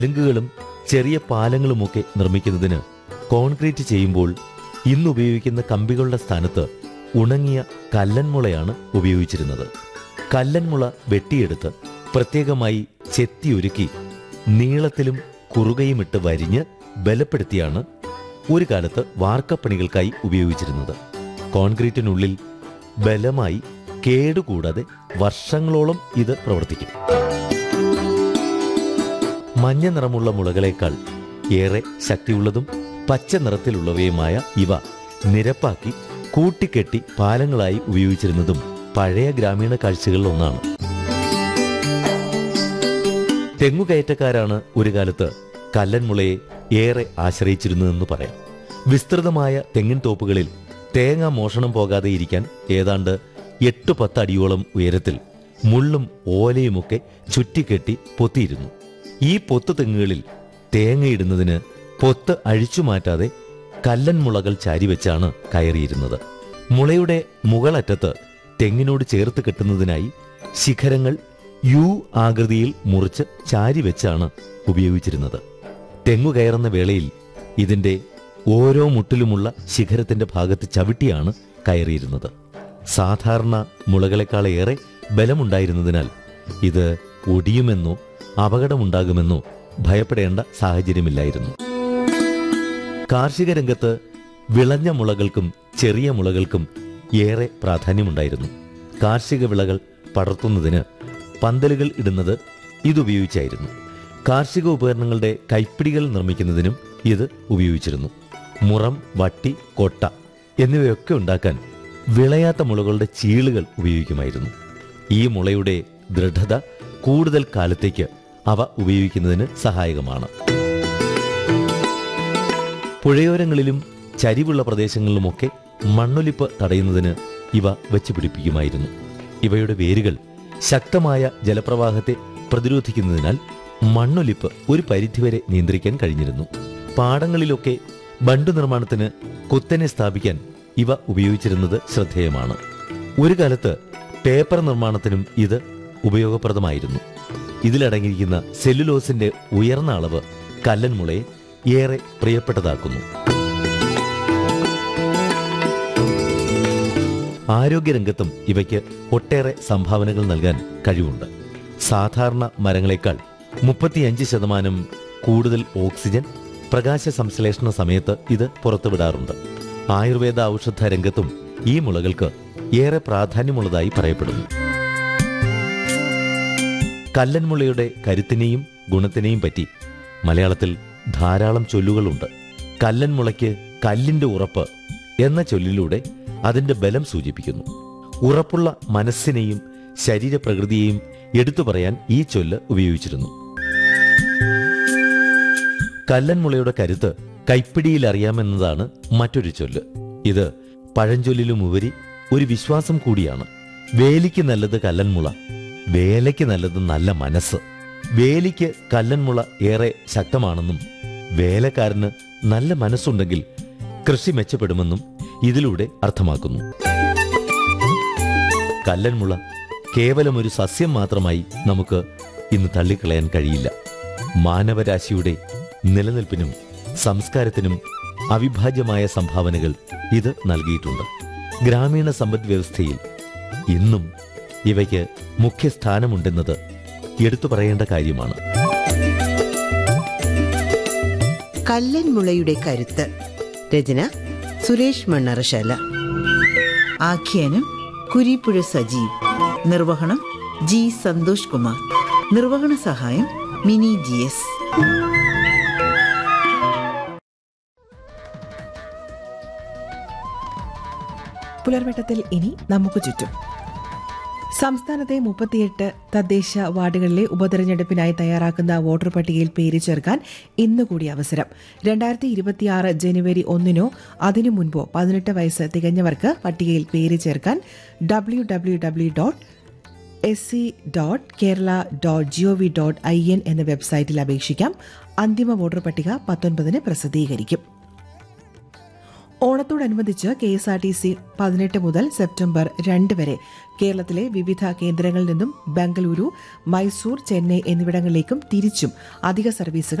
ലിങ്കുകളും ചെറിയ പാലങ്ങളുമൊക്കെ നിർമ്മിക്കുന്നതിന് കോൺക്രീറ്റ് ചെയ്യുമ്പോൾ ഇന്ന് ഉപയോഗിക്കുന്ന കമ്പികളുടെ സ്ഥാനത്ത് ഉണങ്ങിയ കല്ലൻമുളയാണ് ഉപയോഗിച്ചിരുന്നത് കല്ലൻമുള വെട്ടിയെടുത്ത് പ്രത്യേകമായി ചെത്തിയൊരുക്കി നീളത്തിലും കുറുകയുമിട്ട് വരിഞ്ഞ് ബലപ്പെടുത്തിയാണ് ഒരു കാലത്ത് വാർക്കപ്പണികൾക്കായി ഉപയോഗിച്ചിരുന്നത് കോൺക്രീറ്റിനുള്ളിൽ ബലമായി കേടുകൂടാതെ വർഷങ്ങളോളം ഇത് പ്രവർത്തിക്കും മഞ്ഞ നിറമുള്ള മുളകളേക്കാൾ ഏറെ ശക്തിയുള്ളതും പച്ച നിറത്തിലുള്ളവയുമായ ഇവ നിരപ്പാക്കി കൂട്ടിക്കെട്ടി പാലങ്ങളായി ഉപയോഗിച്ചിരുന്നതും പഴയ ഗ്രാമീണ കാഴ്ചകളിൽ ഒന്നാണ് തെങ്ങുകയറ്റക്കാരാണ് ഒരു കാലത്ത് കല്ലൻമുളയെ ഏറെ ആശ്രയിച്ചിരുന്നതെന്ന് പറയാം വിസ്തൃതമായ തെങ്ങിൻ തോപ്പുകളിൽ തേങ്ങ മോഷണം പോകാതെ ഇരിക്കാൻ ഏതാണ്ട് എട്ട് പത്ത് അടിയോളം ഉയരത്തിൽ മുള്ളും ഓലയുമൊക്കെ ചുറ്റിക്കെട്ടി പൊത്തിയിരുന്നു ഈ പൊത്ത് തെങ്ങുകളിൽ തേങ്ങയിടുന്നതിന് പൊത്ത് അഴിച്ചു മാറ്റാതെ കല്ലൻ മുളകൾ ചാരിവെച്ചാണ് കയറിയിരുന്നത് മുളയുടെ മുകളറ്റത്ത് തെങ്ങിനോട് ചേർത്ത് കെട്ടുന്നതിനായി ശിഖരങ്ങൾ യു ആകൃതിയിൽ മുറിച്ച് ചാരിവെച്ചാണ് ഉപയോഗിച്ചിരുന്നത് തെങ്ങു കയറുന്ന വേളയിൽ ഇതിന്റെ ഓരോ മുട്ടിലുമുള്ള ശിഖരത്തിന്റെ ഭാഗത്ത് ചവിട്ടിയാണ് കയറിയിരുന്നത് സാധാരണ മുളകളെക്കാളേറെ ബലമുണ്ടായിരുന്നതിനാൽ ഇത് ഒടിയുമെന്നോ അപകടമുണ്ടാകുമെന്നോ ഭയപ്പെടേണ്ട സാഹചര്യമില്ലായിരുന്നു കാർഷിക രംഗത്ത് വിളഞ്ഞ മുളകൾക്കും ചെറിയ മുളകൾക്കും ഏറെ പ്രാധാന്യമുണ്ടായിരുന്നു കാർഷിക വിളകൾ പടർത്തുന്നതിന് പന്തലുകൾ ഇടുന്നത് ഇതുപയോഗിച്ചായിരുന്നു കാർഷിക ഉപകരണങ്ങളുടെ കൈപ്പിടികൾ നിർമ്മിക്കുന്നതിനും ഇത് ഉപയോഗിച്ചിരുന്നു മുറം വട്ടി കൊട്ട എന്നിവയൊക്കെ ഉണ്ടാക്കാൻ വിളയാത്ത മുളകളുടെ ചീളുകൾ ഉപയോഗിക്കുമായിരുന്നു ഈ മുളയുടെ ദൃഢത കൂടുതൽ കാലത്തേക്ക് അവ ഉപയോഗിക്കുന്നതിന് സഹായകമാണ് പുഴയോരങ്ങളിലും ചരിവുള്ള പ്രദേശങ്ങളിലുമൊക്കെ മണ്ണൊലിപ്പ് തടയുന്നതിന് ഇവ വെച്ച് പിടിപ്പിക്കുമായിരുന്നു ഇവയുടെ വേരുകൾ ശക്തമായ ജലപ്രവാഹത്തെ പ്രതിരോധിക്കുന്നതിനാൽ മണ്ണൊലിപ്പ് ഒരു പരിധിവരെ നിയന്ത്രിക്കാൻ കഴിഞ്ഞിരുന്നു പാടങ്ങളിലൊക്കെ ബണ്ടു നിർമ്മാണത്തിന് കുത്തനെ സ്ഥാപിക്കാൻ ഇവ ഉപയോഗിച്ചിരുന്നത് ശ്രദ്ധേയമാണ് ഒരു കാലത്ത് പേപ്പർ നിർമ്മാണത്തിനും ഇത് ഉപയോഗപ്രദമായിരുന്നു ഇതിലടങ്ങിയിരിക്കുന്ന സെല്ലുലോസിന്റെ ഉയർന്ന അളവ് കല്ലൻമുളയെ ഏറെ പ്രിയപ്പെട്ടതാക്കുന്നു ആരോഗ്യരംഗത്തും ഇവയ്ക്ക് ഒട്ടേറെ സംഭാവനകൾ നൽകാൻ കഴിവുണ്ട് സാധാരണ മരങ്ങളെക്കാൾ മുപ്പത്തിയഞ്ച് ശതമാനം കൂടുതൽ ഓക്സിജൻ പ്രകാശ സംശ്ലേഷണ സമയത്ത് ഇത് പുറത്തുവിടാറുണ്ട് ആയുർവേദ ഔഷധ രംഗത്തും ഈ മുളകൾക്ക് ഏറെ പ്രാധാന്യമുള്ളതായി പറയപ്പെടുന്നു കല്ലൻമുളയുടെ കരുത്തിനെയും ഗുണത്തിനെയും പറ്റി മലയാളത്തിൽ ധാരാളം ചൊല്ലുകളുണ്ട് കല്ലൻമുളയ്ക്ക് കല്ലിന്റെ ഉറപ്പ് എന്ന ചൊല്ലിലൂടെ അതിന്റെ ബലം സൂചിപ്പിക്കുന്നു ഉറപ്പുള്ള മനസ്സിനെയും ശരീരപ്രകൃതിയെയും എടുത്തു പറയാൻ ഈ ചൊല്ല് ഉപയോഗിച്ചിരുന്നു കല്ലൻമുളയുടെ കരുത്ത് കൈപ്പിടിയിൽ അറിയാമെന്നതാണ് മറ്റൊരു ചൊല്ല് ഇത് പഴഞ്ചൊല്ലിലും ഉപരി ഒരു വിശ്വാസം കൂടിയാണ് വേലിക്ക് നല്ലത് കല്ലൻമുള വേലയ്ക്ക് നല്ലത് നല്ല മനസ്സ് വേലിക്ക് കല്ലൻമുള ഏറെ ശക്തമാണെന്നും വേലക്കാരന് നല്ല മനസ്സുണ്ടെങ്കിൽ കൃഷി മെച്ചപ്പെടുമെന്നും ഇതിലൂടെ അർത്ഥമാക്കുന്നു കല്ലൻമുള കേവലം ഒരു സസ്യം മാത്രമായി നമുക്ക് ഇന്ന് തള്ളിക്കളയാൻ കഴിയില്ല മാനവരാശിയുടെ നിലനിൽപ്പിനും സംസ്കാരത്തിനും അവിഭാജ്യമായ സംഭാവനകൾ ഇത് നൽകിയിട്ടുണ്ട് ഗ്രാമീണ സമ്പദ് വ്യവസ്ഥയിൽ ഇന്നും ഇവയ്ക്ക് മുഖ്യ സ്ഥാനമുണ്ടെന്നത് എടുത്തു പറയേണ്ട കാര്യമാണ് കല്ലൻമുളയുടെ കരുത്ത് രചന സുരേഷ് മണ്ണറശാല ആഖ്യാനം കുരിപ്പുഴ സജീവ് നിർവഹണം ജി സന്തോഷ് കുമാർ നിർവഹണ സഹായം മിനി ജി എസ് പുലർവട്ടത്തിൽ ഇനി നമുക്ക് ചുറ്റും സംസ്ഥാനത്തെ മുപ്പത്തിയെട്ട് തദ്ദേശ വാർഡുകളിലെ ഉപതെരഞ്ഞെടുപ്പിനായി തയ്യാറാക്കുന്ന വോട്ടർ പട്ടികയിൽ പേര് ചേർക്കാൻ ഇന്ന് കൂടി അവസരം രണ്ടായിരത്തി ഇരുപത്തിയാറ് ജനുവരി ഒന്നിനോ അതിനു മുൻപോ പതിനെട്ട് വയസ്സ് തികഞ്ഞവർക്ക് പട്ടികയിൽ പേര് ചേർക്കാൻ W W W dot S C dot Kerala dot GOV dot I N എന്ന വെബ്സൈറ്റിൽ അപേക്ഷിക്കാം അന്തിമ വോട്ടർ പട്ടിക പത്തൊൻപതിന് പ്രസിദ്ധീകരിക്കും ഓണത്തോടനുബന്ധിച്ച് K S R T C പതിനെട്ട് മുതൽ സെപ്റ്റംബർ രണ്ട് വരെ കേരളത്തിലെ വിവിധ കേന്ദ്രങ്ങളിൽ നിന്നും ബംഗളൂരു മൈസൂർ ചെന്നൈ എന്നിവിടങ്ങളിലേക്കും തിരിച്ചും അധിക സർവീസുകൾ